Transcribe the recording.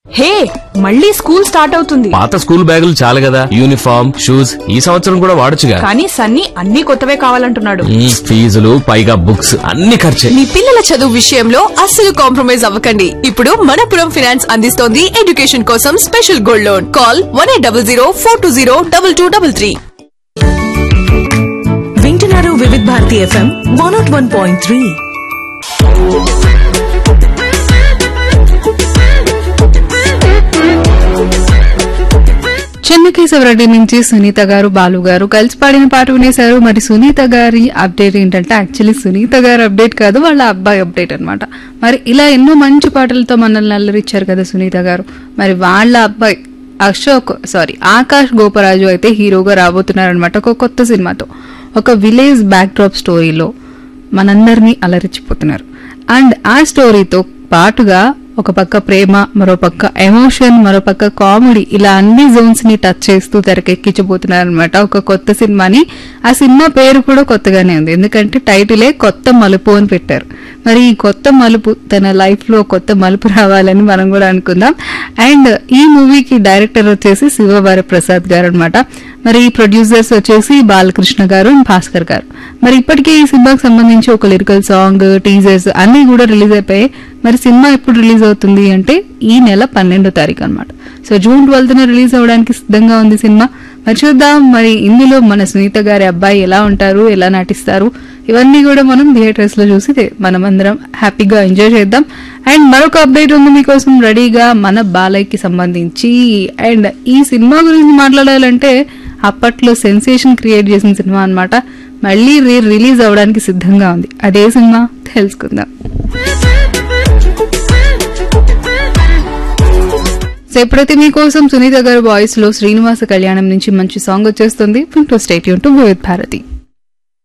హే మళ్ళీ school start అవుతుంది పాత స్కూల్ బ్యాగులు చాలు కదా యూనిఫామ్ షూస్ ఈ సంవత్సరం కూడా వాడొచ్చుగా కానీ సన్నీ అన్ని కొత్తవే కావాలంటున్నాడు ఈ ఫీజులు పైగా బుక్స్ అన్ని ఖర్చే మీ పిల్లల చదువు విషయంలో అస్సలు కాంప్రమైజ్ అవ్వకండి ఇప్పుడు మనపురం ఫైనాన్స్ అందిస్తోంది ఎడ్యుకేషన్ కోసం special gold loan call one eight double zero four two zero double two double three వింటున్నారు Vividh Bharati FM one naught one point three Chennakesavareddy నుంచి సునీత గారు బాలు గారు కలిసి పాడిన పాట వినేశారు మరి సునీత గారి అప్డేట్ ఏంటంటే యాక్చువల్లీ సునీత గారి అప్డేట్ కాదు వాళ్ళ అబ్బాయి అప్డేట్ అన్నమాట మరి ఇలా ఎన్నో మంచి పాటలతో మనల్ని అల్లరిచ్చారు కదా సునీత గారు మరి వాళ్ళ అబ్బాయి అశోక్ సారీ ఆకాష్ గోపరాజు అయితే హీరోగా రాబోతున్నారనమాట ఒక కొత్త సినిమాతో ఒక విలేజ్ బ్యాక్ డ్రాప్ స్టోరీలో మనందరినీ అలరించిపోతున్నారు అండ్ ఆ స్టోరీతో పాటుగా ఒక పక్క ప్రేమ మరో పక్క ఎమోషన్ మరో పక్క కామెడీ ఇలా అన్ని జోన్స్ ని టచ్ చేస్తూ తెరకెక్కించబోతున్నారు అనమాట ఒక కొత్త సినిమాని ఆ సినిమా పేరు కూడా కొత్తగానే ఉంది ఎందుకంటే టైటిలే కొత్త మలుపు అని పెట్టారు మరి ఈ కొత్త మలుపు తన లైఫ్ లో కొత్త మలుపు రావాలని మనం కూడా అనుకుందాం అండ్ ఈ మూవీకి డైరెక్టర్ వచ్చేసి శివవార ప్రసాద్ గారు అనమాట మరి ఈ ప్రొడ్యూసర్స్ వచ్చేసి బాలకృష్ణ గారు అండ్ భాస్కర్ గారు మరి ఇప్పటికే ఈ సినిమాకి సంబంధించి ఒక లిరికల్ సాంగ్ టీజర్స్ అన్ని కూడా రిలీజ్ అయిపోయాయి మరి సినిమా ఎప్పుడు రిలీజ్ అవుతుంది అంటే ఈ నెల పన్నెండో తారీఖు అనమాట సో జూన్ ట్వెల్త్ రిలీజ్ అవ్వడానికి సిద్ధంగా ఉంది సినిమా మరి చూద్దాం మరి ఇందులో మన సునీత గారి అబ్బాయి ఎలా ఉంటారు ఎలా నటిస్తారు ఇవన్నీ కూడా మనం థియేటర్స్ లో చూసి తే- మనమందరం హ్యాపీగా ఎంజాయ్ చేద్దాం అండ్ మరొక అప్డేట్ ఉంది మీకోసం రెడీగా మన బాలయ్యకి సంబంధించి అండ్ ఈ సినిమా గురించి మాట్లాడాలంటే అప్పట్లో సెన్సేషన్ క్రియేట్ చేసిన సినిమా అన్నమాట మళ్ళీ రీ రిలీజ్ అవ్వడానికి సిద్ధంగా ఉంది అదే సినిమా తెలుసుకుందాం సో ఎప్పుడైతే మీకోసం సునీత గారి వాయిస్ లో శ్రీనివాస కళ్యాణం నుంచి మంచి సాంగ్ వచ్చేస్తుంది స్టేట్ యూన్ టు విత్ భారతి